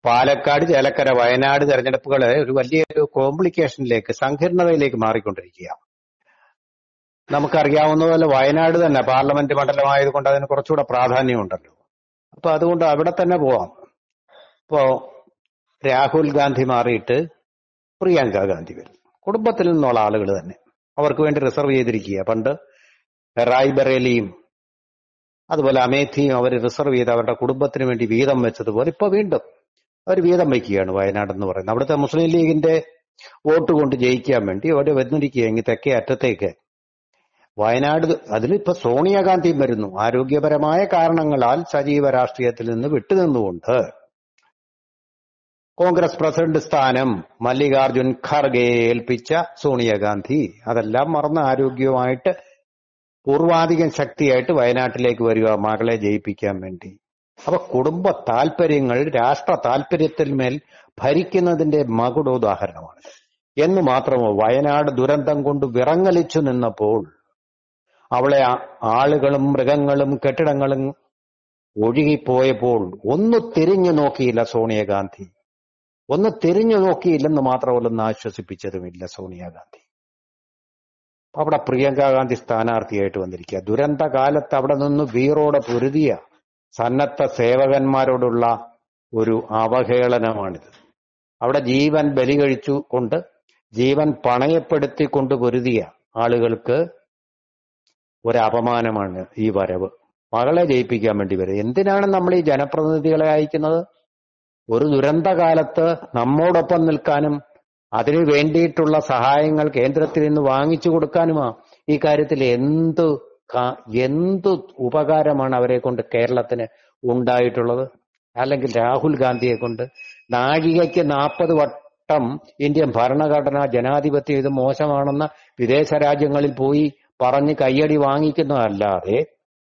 പാലക്കാട് ചേലക്കര വയനാട് തെരഞ്ഞെടുപ്പുകൾ ഒരു വലിയൊരു കോംപ്ലിക്കേഷനിലേക്ക് സങ്കീർണതയിലേക്ക് മാറിക്കൊണ്ടിരിക്കുക നമുക്കറിയാവുന്ന പോലെ വയനാട് തന്നെ പാർലമെന്റ് മണ്ഡലമായതുകൊണ്ട് അതിന് കുറച്ചുകൂടെ പ്രാധാന്യമുണ്ടല്ലോ അപ്പൊ അതുകൊണ്ട് അവിടെ തന്നെ പോവാം ഇപ്പോ രാഹുൽ ഗാന്ധി മാറിയിട്ട് പ്രിയങ്ക ഗാന്ധി വരും കുടുംബത്തിൽ നിന്നുള്ള ആളുകൾ തന്നെ അവർക്ക് വേണ്ടി റിസർവ് ചെയ്തിരിക്കുക പണ്ട് റായ്ബറേലിയും അതുപോലെ അമേഠിയും അവർ റിസർവ് ചെയ്ത് അവരുടെ കുടുംബത്തിന് വേണ്ടി വീതം വെച്ചതുപോലെ ഇപ്പൊ വീണ്ടും അവർ വീതം വയ്ക്കുകയാണ് വയനാട് എന്ന് പറയുന്നത് അവിടുത്തെ മുസ്ലിം ലീഗിന്റെ വോട്ട് കൊണ്ട് ജയിക്കാൻ വേണ്ടി അവർ വന്നിരിക്കുക ഇങ്ങ് തെക്കേ അറ്റത്തേക്ക് വയനാട് അതിലിപ്പോ സോണിയാഗാന്ധിയും വരുന്നു ആരോഗ്യപരമായ കാരണങ്ങളാൽ സജീവ രാഷ്ട്രീയത്തിൽ നിന്ന് വിട്ടുനിന്നുകൊണ്ട് കോൺഗ്രസ് പ്രസിഡന്റ് സ്ഥാനം മല്ലികാർജുൻ ഖർഗെ ഏൽപ്പിച്ച സോണിയാഗാന്ധി അതെല്ലാം മറന്ന് ആരോഗ്യവുമായിട്ട് പൂർവാധികം ശക്തിയായിട്ട് വയനാട്ടിലേക്ക് വരിക മകളെ ജയിപ്പിക്കാൻ വേണ്ടി അപ്പൊ കുടുംബ താല്പര്യങ്ങൾ രാഷ്ട്ര താല്പര്യത്തിന്മേൽ ഭരിക്കുന്നതിന്റെ മകുടോദാഹരണമാണ് എന്ന് മാത്രമോ വയനാട് ദുരന്തം കൊണ്ട് വിറങ്ങലിച്ചു നിന്നപ്പോൾ അവളെ ആ- ആളുകളും മൃഗങ്ങളും കെട്ടിടങ്ങളും ഒഴുകിപ്പോയപ്പോൾ ഒന്ന് തിരിഞ്ഞു നോക്കിയില്ല സോണിയാഗാന്ധി ഒന്ന് തിരിഞ്ഞു നോക്കിയില്ലെന്ന് മാത്രമല്ല ഒന്ന് ആശ്വസിപ്പിച്ചതുമില്ല സോണിയാഗാന്ധി അവിടെ പ്രിയങ്ക ഗാന്ധി സ്ഥാനാർത്ഥിയായിട്ട് വന്നിരിക്കുക ദുരന്ത കാലത്ത് അവിടെ നിന്ന് വീറോടെ പൊരുതിയ സന്നദ്ധ സേവകന്മാരോടുള്ള ഒരു അവഹേളനമാണിത് അവിടെ ജീവൻ ബലി കഴിച്ചു കൊണ്ട് ജീവൻ പണയപ്പെടുത്തിക്കൊണ്ട് പൊരുതിയ ആളുകൾക്ക് ഒരു അപമാനമാണ് ഈ വരവ് മകളെ ജയിപ്പിക്കാൻ വേണ്ടി വരും എന്തിനാണ് നമ്മൾ ഈ ജനപ്രതിനിധികളെ അയക്കുന്നത് ഒരു ദുരന്ത കാലത്ത് നമ്മോടൊപ്പം നിൽക്കാനും അതിനു വേണ്ടിയിട്ടുള്ള സഹായങ്ങൾ കേന്ദ്രത്തിൽ നിന്ന് വാങ്ങിച്ചു കൊടുക്കാനുമാ ഈ കാര്യത്തിൽ എന്ത് കാ- എന്ത് ഉപകാരമാണ് അവരെ കൊണ്ട് കേരളത്തിന് ഉണ്ടായിട്ടുള്ളത് അല്ലെങ്കിൽ രാഹുൽ ഗാന്ധിയെ കൊണ്ട് നാഴികയ്ക്ക് നാൽപ്പത് വട്ടം ഇന്ത്യൻ ഭരണഘടന ജനാധിപത്യം ഇത് മോശമാണെന്ന് വിദേശ രാജ്യങ്ങളിൽ പോയി പറഞ്ഞ് കയ്യടി വാങ്ങിക്കുന്നതല്ലാതെ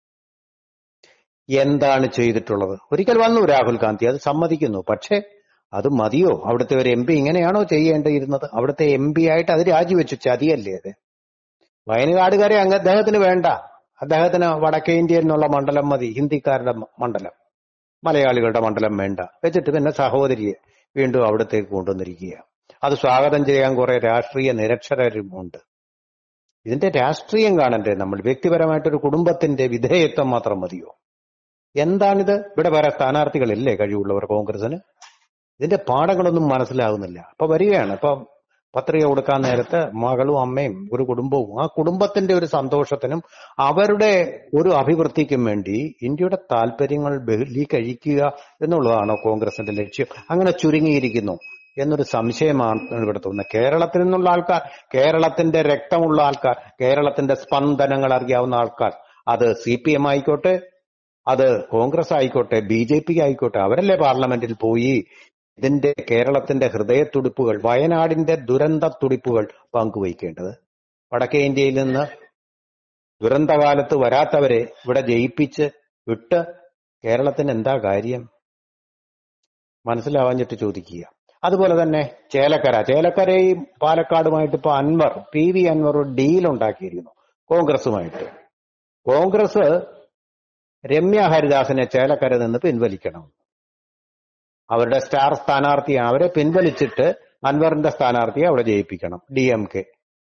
എന്താണ് ചെയ്തിട്ടുള്ളത് ഒരിക്കൽ വന്നു രാഹുൽ ഗാന്ധി അത് സമ്മതിക്കുന്നു പക്ഷേ അത് മതിയോ അവിടുത്തെ ഒരു എം പി ഇങ്ങനെയാണോ ചെയ്യേണ്ടിയിരുന്നത് അവിടുത്തെ എം പി ആയിട്ട് അത് രാജിവെച്ചു ചതിയല്ലേ അത് വയനാടുകാരെ അങ്ങ് അദ്ദേഹത്തിന് വേണ്ട അദ്ദേഹത്തിന് വടക്കേ ഇന്ത്യയിൽ നിന്നുള്ള മണ്ഡലം മതി ഹിന്ദിക്കാരുടെ മ- മണ്ഡലം മലയാളികളുടെ മണ്ഡലം വേണ്ട വെച്ചിട്ട് പിന്നെ സഹോദരിയെ വീണ്ടും അവിടത്തേക്ക് കൊണ്ടുവന്നിരിക്കുക അത് സ്വാഗതം ചെയ്യാൻ കുറെ രാഷ്ട്രീയ നിരക്ഷരരും ഉണ്ട് ഇതിന്റെ രാഷ്ട്രീയം കാണണ്ടേ നമ്മൾ വ്യക്തിപരമായിട്ടൊരു കുടുംബത്തിന്റെ വിധേയത്വം മാത്രം മതിയോ എന്താണിത് ഇവിടെ വേറെ സ്ഥാനാർത്ഥികളില്ലേ കഴിവുള്ളവർ കോൺഗ്രസിന് ഇതിന്റെ പാഠങ്ങളൊന്നും മനസ്സിലാകുന്നില്ല അപ്പൊ വരികയാണ് ഇപ്പൊ പത്രിക കൊടുക്കാൻ നേരത്ത് മകളും അമ്മയും ഒരു കുടുംബവും ആ കുടുംബത്തിന്റെ ഒരു സന്തോഷത്തിനും അവരുടെ ഒരു അഭിവൃദ്ധിക്കും വേണ്ടി ഇന്ത്യയുടെ താല്പര്യങ്ങൾ ബലീകരിക്കുക എന്നുള്ളതാണോ കോൺഗ്രസിന്റെ ലക്ഷ്യം അങ്ങനെ ചുരുങ്ങിയിരിക്കുന്നു എന്നൊരു സംശയമാണ് ഇവിടെ തോന്നുന്നത് കേരളത്തിൽ നിന്നുള്ള ആൾക്കാർ കേരളത്തിന്റെ രക്തമുള്ള ആൾക്കാർ കേരളത്തിന്റെ സ്പന്ദനങ്ങൾ അറിയാവുന്ന ആൾക്കാർ അത് സി പി എം ആയിക്കോട്ടെ അത് കോൺഗ്രസ് ആയിക്കോട്ടെ ബി ജെ പി ആയിക്കോട്ടെ അവരല്ലേ പാർലമെന്റിൽ പോയി ഇതിന്റെ കേരളത്തിന്റെ ഹൃദയത്തുടിപ്പുകൾ വയനാടിന്റെ ദുരന്ത തുടിപ്പുകൾ പങ്കുവയ്ക്കേണ്ടത് വടക്കേ ഇന്ത്യയിൽ നിന്ന് ദുരന്തകാലത്ത് വരാത്തവരെ ഇവിടെ ജയിപ്പിച്ച് വിട്ട് കേരളത്തിന് എന്താ കാര്യം മനസ്സിലാവാഞ്ഞിട്ട് ചോദിക്കുക അതുപോലെ തന്നെ ചേലക്കര ചേലക്കരയും പാലക്കാടുമായിട്ട് ഇപ്പൊ അൻവർ പി വി അൻവർ ഒരു ഡീൽ ഉണ്ടാക്കിയിരിക്കുന്നു കോൺഗ്രസുമായിട്ട് കോൺഗ്രസ് രമ്യ ഹരിദാസിനെ ചേലക്കര നിന്ന് പിൻവലിക്കണം അവരുടെ സ്റ്റാർ സ്ഥാനാർത്ഥി അവരെ പിൻവലിച്ചിട്ട് അൻവറിന്റെ സ്ഥാനാർത്ഥിയെ അവിടെ ജയിപ്പിക്കണം D M K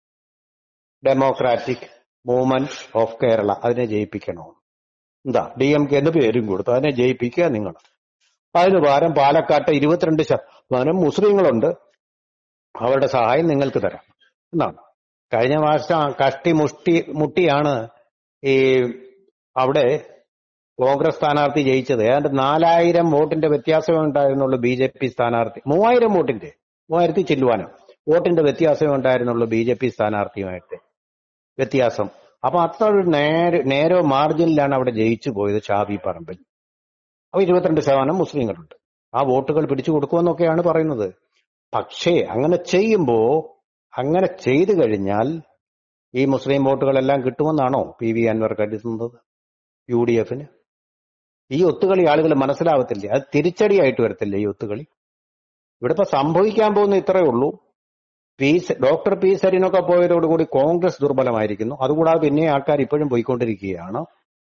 democratic movement of Kerala അതിനെ ജയിപ്പിക്കണം എന്താ ഡി എം കെ എന്ന് പേരും കൊടുത്തു അതിനെ ജയിപ്പിക്കുക നിങ്ങൾ അതിന് പകരം പാലക്കാട്ട് ഇരുപത്തിരണ്ട് ശതമാനം മുസ്ലിങ്ങളുണ്ട് അവരുടെ സഹായം നിങ്ങൾക്ക് തരാം എന്നാണ് കഴിഞ്ഞ മാസം കഷ്ടി മുഷ്ടി മുട്ടിയാണ് ഈ അവിടെ കോൺഗ്രസ് സ്ഥാനാർത്ഥി ജയിച്ചത് ഏതാണ്ട് നാലായിരം വോട്ടിന്റെ വ്യത്യാസമേ ഉണ്ടായിരുന്നുള്ളൂ ബി ജെ പി സ്ഥാനാർത്ഥി മൂവായിരം വോട്ടിന്റെ മൂവായിരത്തി ചില്ലുവാനം വോട്ടിന്റെ വ്യത്യാസമേ ഉണ്ടായിരുന്നുള്ളൂ ബി ജെ പി സ്ഥാനാർത്ഥിയുമായിട്ട് വ്യത്യാസം അപ്പൊ അത്ര ഒരു നേരെ നേരോ മാർജിനിലാണ് അവിടെ ജയിച്ചു പോയത് ഷാബി പറമ്പിൽ അപ്പൊ ഇരുപത്തിരണ്ട് ശതമാനം മുസ്ലിങ്ങളുണ്ട് ആ വോട്ടുകൾ പിടിച്ചു കൊടുക്കുമെന്നൊക്കെയാണ് പറയുന്നത് പക്ഷേ അങ്ങനെ ചെയ്യുമ്പോ അങ്ങനെ ചെയ്തു കഴിഞ്ഞാൽ ഈ മുസ്ലിം വോട്ടുകളെല്ലാം കിട്ടുമെന്നാണോ പി വി അൻവർ കരുതുന്നത് യു ഡി എഫിന് ഈ ഒത്തുകളി ആളുകൾ മനസ്സിലാവത്തില്ലേ അത് തിരിച്ചടിയായിട്ട് വരത്തില്ലേ ഈ ഒത്തുകളി ഇവിടെ ഇപ്പൊ സംഭവിക്കാൻ പോകുന്ന ഇത്രയേ ഉള്ളൂ പി സ- ഡോക്ടർ പി സരിനൊക്കെ പോയതോടുകൂടി കോൺഗ്രസ് ദുർബലമായിരിക്കുന്നു അതുകൂടാതെ പിന്നെ ആൾക്കാർ ഇപ്പോഴും പോയിക്കൊണ്ടിരിക്കുകയാണ്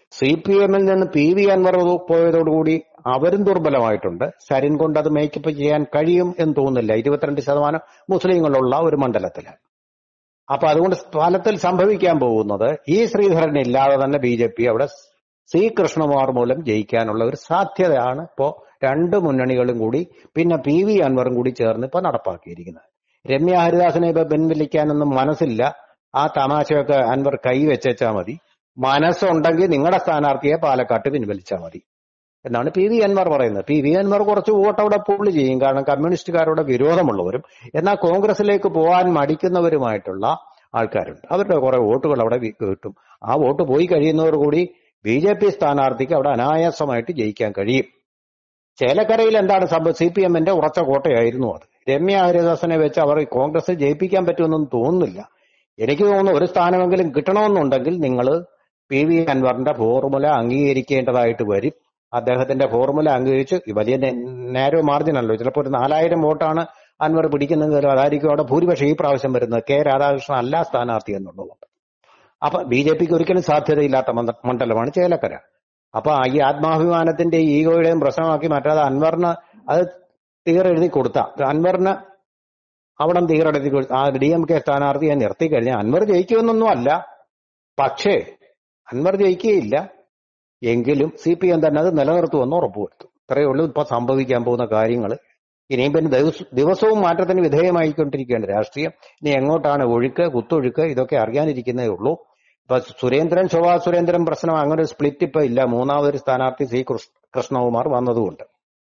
സി പി എമ്മിൽ നിന്ന് പി വി അൻവർ പോയതോടുകൂടി അവരും ദുർബലമായിട്ടുണ്ട് സരിൻ കൊണ്ട് അത് മേക്കപ്പ് ചെയ്യാൻ കഴിയും എന്ന് തോന്നുന്നില്ല ഇരുപത്തിരണ്ട് ശതമാനം മുസ്ലിങ്ങളുള്ള ഒരു മണ്ഡലത്തില് അപ്പൊ അതുകൊണ്ട് ഫലത്തിൽ സംഭവിക്കാൻ പോകുന്നത് ഈ ശ്രീധരൻ ഇല്ലാതെ തന്നെ ബി ജെ പി അവിടെ സി കൃഷ്ണകുമാർ മൂലം ജയിക്കാനുള്ള ഒരു സാധ്യതയാണ് ഇപ്പോ രണ്ട് മുന്നണികളും കൂടി പിന്നെ പി വി അൻവറും കൂടി ചേർന്ന് ഇപ്പൊ നടപ്പാക്കിയിരിക്കുന്നത് രമ്യ ഹരിദാസിനെ ഇപ്പൊ പിൻവലിക്കാനൊന്നും മനസ്സില്ല ആ തമാശയൊക്കെ അൻവർ കൈവച്ചാ മതി മനസ്സുണ്ടെങ്കിൽ നിങ്ങളുടെ സ്ഥാനാർത്ഥിയെ പാലക്കാട്ട് പിൻവലിച്ചാൽ മതി എന്നാണ് പി വി അൻവർ പറയുന്നത് പി വി അൻവർ കുറച്ച് വോട്ട് അവിടെ പുള്ളി ചെയ്യും കാരണം കമ്മ്യൂണിസ്റ്റുകാരോട് വിരോധമുള്ളവരും എന്നാൽ കോൺഗ്രസിലേക്ക് പോകാൻ മടിക്കുന്നവരുമായിട്ടുള്ള ആൾക്കാരുണ്ട് അവരുടെ കുറെ വോട്ടുകൾ അവിടെ വി- കിട്ടും ആ വോട്ട് പോയി കഴിയുന്നതോടുകൂടി ബി ജെ പി സ്ഥാനാർത്ഥിക്ക് അവിടെ അനായാസമായിട്ട് ജയിക്കാൻ കഴിയും ചേലക്കരയിൽ എന്താണ് സംഭവം സി പി എമ്മിന്റെ ഉറച്ച കോട്ടയായിരുന്നു അത് രമ്യ ഹരിദാസനെ വെച്ച് അവർ കോൺഗ്രസ് ജയിപ്പിക്കാൻ പറ്റുമെന്നൊന്നും തോന്നുന്നില്ല എനിക്ക് തോന്നുന്നു ഒരു സ്ഥാനമെങ്കിലും കിട്ടണമെന്നുണ്ടെങ്കിൽ നിങ്ങൾ പി വി അൻവറിന്റെ ഫോർമുല അംഗീകരിക്കേണ്ടതായിട്ട് വരും അദ്ദേഹത്തിന്റെ ഫോർമുല അംഗീകരിച്ച് വലിയ നേരോ മാർജിനല്ലോ ചിലപ്പോൾ ഒരു നാലായിരം വോട്ടാണ് അൻവർ പിടിക്കുന്നതെങ്കിലും അതായിരിക്കും അവിടെ ഭൂരിപക്ഷം ഈ പ്രാവശ്യം വരുന്നത് കെ രാധാകൃഷ്ണൻ അല്ല സ്ഥാനാർത്ഥി എന്നുള്ളത് അപ്പൊ ബി ജെ പിക്ക് ഒരിക്കലും സാധ്യതയില്ലാത്ത മണ്ഡ- മണ്ഡലമാണ് ചേലക്കര അപ്പൊ ഈ ആത്മാഭിമാനത്തിന്റെ ഈഗോയുടെയും പ്രശ്നമാക്കി മാറ്റാതെ അൻവറിന് അത് തീരെഴുതി കൊടുത്ത അൻവറിന് അവിടെ തീരെഴുതി കൊടുത്ത ആ ഡി എം കെ സ്ഥാനാർത്ഥിയെ നിർത്തി കഴിഞ്ഞാൽ അൻവർ ജയിക്കുമെന്നൊന്നും അല്ല പക്ഷേ അൻവർ ജയിക്കുകയില്ല എങ്കിലും സി പി എം തന്നെ അത് നിലനിർത്തുമെന്ന് ഉറപ്പുവരുത്തും ഇത്രയേ ഉള്ളൂ ഇപ്പൊ സംഭവിക്കാൻ പോകുന്ന കാര്യങ്ങൾ ഇനിയും പിന്നെ ദിവസ- ദിവസവും മാറ്റത്തിന് വിധേയമായിക്കൊണ്ടിരിക്കുകയാണ് രാഷ്ട്രീയം ഇനി എങ്ങോട്ടാണ് ഒഴുക്ക് കുത്തൊഴുക്ക് ഇതൊക്കെ അറിയാനിരിക്കുന്നേ ഉള്ളൂ ഇപ്പൊ സുരേന്ദ്രൻ ശോഭാ സുരേന്ദ്രൻ പ്രശ്നം അങ്ങനെ ഒരു സ്പ്ലിറ്റ് ഇപ്പൊ ഇല്ല മൂന്നാമതൊരു സ്ഥാനാർത്ഥി സി കൃഷ്- കൃഷ്ണകുമാർ വന്നതുകൊണ്ട്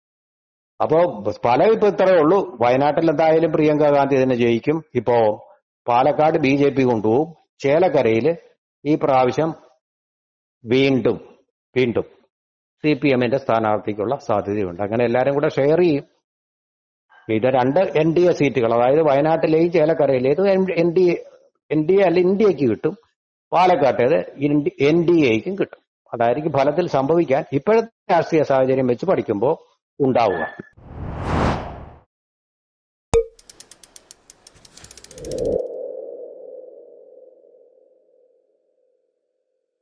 അപ്പോ ഫലം ഇപ്പൊ ഇത്രയേ ഉള്ളൂ വയനാട്ടിൽ എന്തായാലും പ്രിയങ്ക ഗാന്ധി തന്നെ ജയിക്കും ഇപ്പോ പാലക്കാട് ബി ജെ പി കൊണ്ടുപോകും ചേലക്കരയില് ഈ പ്രാവശ്യം വീണ്ടും വീണ്ടും സി പി എമ്മിന്റെ സ്ഥാനാർത്ഥിക്കുള്ള സാധ്യതയുണ്ട് അങ്ങനെ എല്ലാരും കൂടെ ഷെയർ ചെയ്യും ഇത് രണ്ട് എൻ ഡി എ സീറ്റുകൾ അതായത് വയനാട്ടിലെയും ചേലക്കരയിലേതും N D N D A അല്ല ഇന്ത്യക്ക് കിട്ടും പാലക്കാട്ടേത് എൻ ഡി എക്കും കിട്ടും അതായിരിക്കും ഫലത്തിൽ സംഭവിക്കാൻ ഇപ്പോഴത്തെ രാഷ്ട്രീയ സാഹചര്യം വെച്ച് പഠിക്കുമ്പോൾ ഉണ്ടാവുക